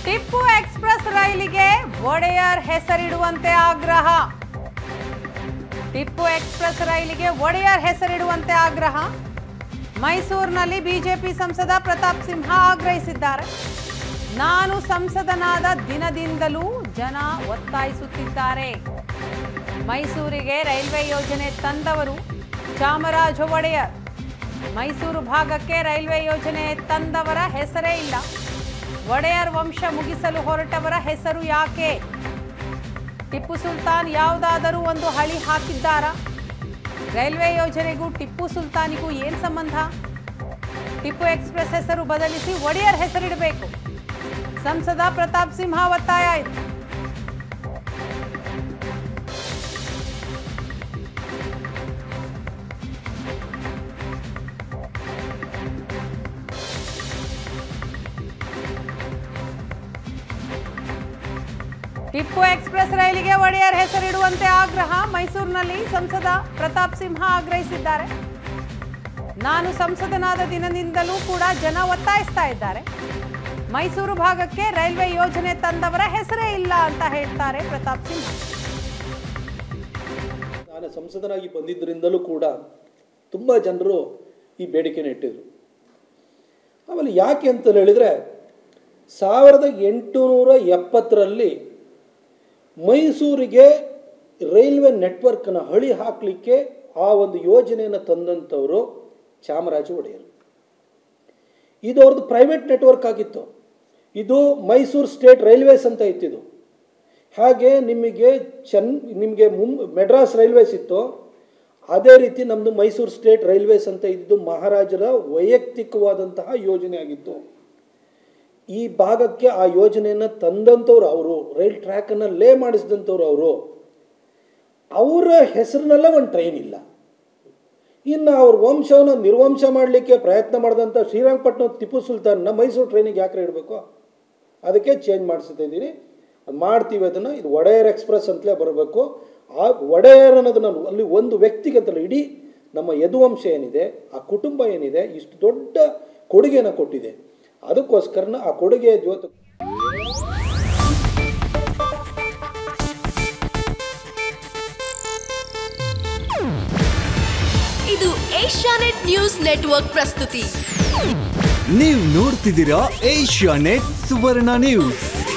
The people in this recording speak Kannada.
ಟಿಪ್ಪು ಎಕ್ಸ್ಪ್ರೆಸ್ ರೈಲಿಗೆ ಒಡೆಯರ್ ಹೆಸರಿಡುವಂತೆ ಆಗ್ರಹ ಟಿಪ್ಪು ಎಕ್ಸ್ಪ್ರೆಸ್ ರೈಲಿಗೆ ಒಡೆಯರ್ ಹೆಸರಿಡುವಂತೆ ಆಗ್ರಹ ಮೈಸೂರಿನಲ್ಲಿ ಬಿಜೆಪಿ ಸಂಸದ ಪ್ರತಾಪ್ ಸಿಂಹ ಆಗ್ರಹಿಸಿದ್ದಾರೆ ನಾನು ಸಂಸದನಾದ ದಿನದಿಂದಲೂ ಜನ ಒತ್ತಾಯಿಸುತ್ತಿದ್ದಾರೆ ಮೈಸೂರಿಗೆ ರೈಲ್ವೆ ಯೋಜನೆ ತಂದವರು ಚಾಮರಾಜ ಒಡೆಯರ್ ಮೈಸೂರು ಭಾಗಕ್ಕೆ ರೈಲ್ವೆ ಯೋಜನೆ ತಂದವರ ಹೆಸರೇ ಇಲ್ಲ ಒಡೆಯರ್ ವಂಶ ಮುಗಿಸಲು ಹೊರಟವರ ಹೆಸರು ಯಾಕೆ ಟಿಪ್ಪು ಸುಲ್ತಾನ್ ಯಾವುದಾದರೂ ಒಂದು ಹಳಿ ಹಾಕಿದ್ದಾರಾ ರೈಲ್ವೆ ಯೋಜನೆಗೂ ಟಿಪ್ಪು ಸುಲ್ತಾನಿಗೂ ಏನು ಸಂಬಂಧ ಟಿಪ್ಪು ಎಕ್ಸ್ಪ್ರೆಸ್ ಹೆಸರು ಬದಲಿಸಿ ಒಡೆಯರ್ ಹೆಸರಿಡಬೇಕು ಸಂಸದ ಪ್ರತಾಪ್ ಸಿಂಹ ಒತ್ತಾಯ ಇದೆ ಟಿಪ್ಪು ಎಕ್ಸ್ಪ್ರೆಸ್ ರೈಲಿಗೆ ಒಡೆಯರ್ ಹೆಸರಿಡುವಂತೆ ಆಗ್ರಹ ಮೈಸೂರಿನಲ್ಲಿ ಸಂಸದ ಪ್ರತಾಪ್ ಸಿಂಹ ಆಗ್ರಹಿಸಿದ್ದಾರೆ ನಾನು ಸಂಸದನಾದ ದಿನದಿಂದಲೂ ಕೂಡ ಜನ ಒತ್ತಾಯಿಸ್ತಾ ಇದ್ದಾರೆ ಮೈಸೂರು ಭಾಗಕ್ಕೆ ರೈಲ್ವೆ ಯೋಜನೆ ತಂದವರ ಹೆಸರೇ ಇಲ್ಲ ಅಂತ ಹೇಳ್ತಾರೆ ಪ್ರತಾಪ್ ಸಿಂಹ ನಾನು ಸಂಸದನಾಗಿ ಬಂದಿದ್ದರಿಂದಲೂ ಕೂಡ ತುಂಬ ಜನರು ಈ ಬೇಡಿಕೆನ ಇಟ್ಟಿದ್ರು ಆಮೇಲೆ ಯಾಕೆ ಅಂತ ಹೇಳಿದರೆ ಸಾವಿರದ ಎಂಟುನೂರ ಎಪ್ಪತ್ತರಲ್ಲಿ ಮೈಸೂರಿಗೆ ರೈಲ್ವೆ ನೆಟ್ವರ್ಕ್ನ ಹಳಿ ಹಾಕಲಿಕ್ಕೆ ಆ ಒಂದು ಯೋಜನೆಯನ್ನು ತಂದಂಥವರು ಚಾಮರಾಜ ಒಡೆಯರು ಇದು ಅವ್ರದ್ದು ಪ್ರೈವೇಟ್ ನೆಟ್ವರ್ಕ್ ಆಗಿತ್ತು ಇದು ಮೈಸೂರು ಸ್ಟೇಟ್ ರೈಲ್ವೇಸ್ ಅಂತ ಇತ್ತಿದು ಹಾಗೆ ನಿಮಗೆ ಚೆನ್ ನಿಮಗೆ ಮುಂ ಮೆಡ್ರಾಸ್ ರೈಲ್ವೇಸ್ ಇತ್ತು ಅದೇ ರೀತಿ ನಮ್ಮದು ಮೈಸೂರು ಸ್ಟೇಟ್ ರೈಲ್ವೇಸ್ ಅಂತ ಇದ್ದು ಮಹಾರಾಜರ ವೈಯಕ್ತಿಕವಾದಂತಹ ಯೋಜನೆ ಆಗಿತ್ತು ಈ ಭಾಗಕ್ಕೆ ಆ ಯೋಜನೆಯನ್ನು ತಂದಂಥವ್ರು ಅವರು ರೈಲ್ ಟ್ರ್ಯಾಕನ್ನು ಲೇ ಮಾಡಿಸಿದಂಥವ್ರು ಅವರು ಅವರ ಹೆಸರಿನಲ್ಲೇ ಒಂದು ಟ್ರೈನ್ ಇಲ್ಲ ಇನ್ನು ಅವ್ರ ವಂಶವನ್ನು ನಿರ್ವಂಶ ಮಾಡಲಿಕ್ಕೆ ಪ್ರಯತ್ನ ಮಾಡಿದಂಥ ಶ್ರೀರಂಗಪಟ್ಟಣ ಟಿಪ್ಪು ಸುಲ್ತಾನ್ನ ಮೈಸೂರು ಟ್ರೈನಿಗೆ ಯಾಕೆ ಇಡಬೇಕು ಅದಕ್ಕೆ ಚೇಂಜ್ ಮಾಡಿಸ್ತಾ ಇದ್ದೀನಿ ಅದು ಮಾಡ್ತೀವಿ ಅದನ್ನು ಇದು ಒಡೆಯರ್ ಎಕ್ಸ್ಪ್ರೆಸ್ ಅಂತಲೇ ಬರಬೇಕು ಆ ಒಡೆಯರ್ ಅನ್ನೋದನ್ನ ಅಲ್ಲಿ ಒಂದು ವ್ಯಕ್ತಿಗೆ ಅಂತಲ್ಲ ಇಡೀ ನಮ್ಮ ಯದುವಂಶ ಏನಿದೆ ಆ ಕುಟುಂಬ ಏನಿದೆ ಇಷ್ಟು ದೊಡ್ಡ ಕೊಡುಗೆಯನ್ನು ಕೊಟ್ಟಿದೆ ಅದಕ್ಕೋಸ್ಕರನ ಆ ಕೊಡುಗೆಯ ಜೊತೆ ಇದು ಏಷ್ಯಾನೆಟ್ ನ್ಯೂಸ್ ನೆಟ್ವರ್ಕ್ ಪ್ರಸ್ತುತಿ ನೀವು ನೋಡ್ತಿದ್ದೀರಾ ಏಷ್ಯಾ ನೆಟ್ ಸುವರ್ಣ ನ್ಯೂಸ್